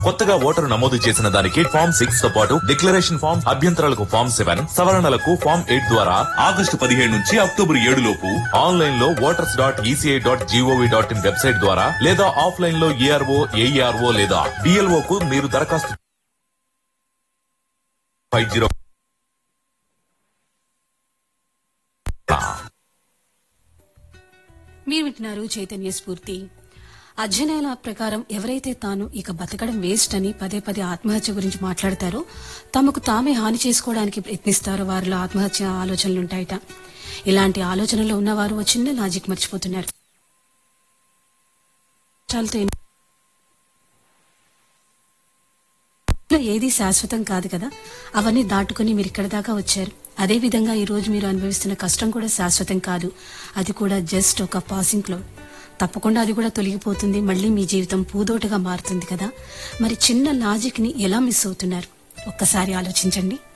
కొత్తగా ఓటరు నమోదు చేసిన దానికి ఫామ్ సిక్స్ తో పాటు డిక్లరేషన్ ఫామ్ అభ్యంతరాలకు ఫామ్ సెవెన్ సవరణలకు ఫామ్ ఎయిట్ ద్వారా ఆగస్టు పదిహేడు నుంచి అక్టోబర్ ఏడు లోపు ఆన్లైన్ లో voters dot ECI dot GOV dot in website ద్వారా లేదా ఆఫ్లైన్ లో ఏఆర్ఓ ఏఈఆర్ఓ లేదా డిఎల్ఓ కు మీరు దరఖాస్తు ఫైవ్ జీరో మీరు వింటున్నారు చైతన్య స్ఫూర్తి అధ్యయనాల ప్రకారం ఎవరైతే తాను ఇక బతకడం వేస్ట్ అని పదే పదే ఆత్మహత్య గురించి మాట్లాడతారో తమకు తామే హాని చేసుకోవడానికి ప్రయత్నిస్తారో వారిలో ఆత్మహత్య ఆలోచనలుంటాయట ఇలాంటి ఆలోచనలో ఉన్నవారు ఓ చిన్న లాజిక్ మర్చిపోతున్నారు కష్టాలతో ఎన్ని- ఏది శాశ్వతం కాదు కదా అవన్నీ దాటుకుని మీరు ఇక్కడ దాకా వచ్చారు అదే విధంగా ఈ రోజు మీరు అనుభవిస్తున్న కష్టం కూడా శాశ్వతం కాదు అది కూడా జస్ట్ ఒక పాసింగ్ క్లౌడ్ తప్పకుండా అది కూడా తొలగిపోతుంది మళ్ళీ మీ జీవితం పూదోటగా మారుతుంది కదా మరి చిన్న లాజిక్ ని ఎలా మిస్ అవుతున్నారు ఒక్కసారి ఆలోచించండి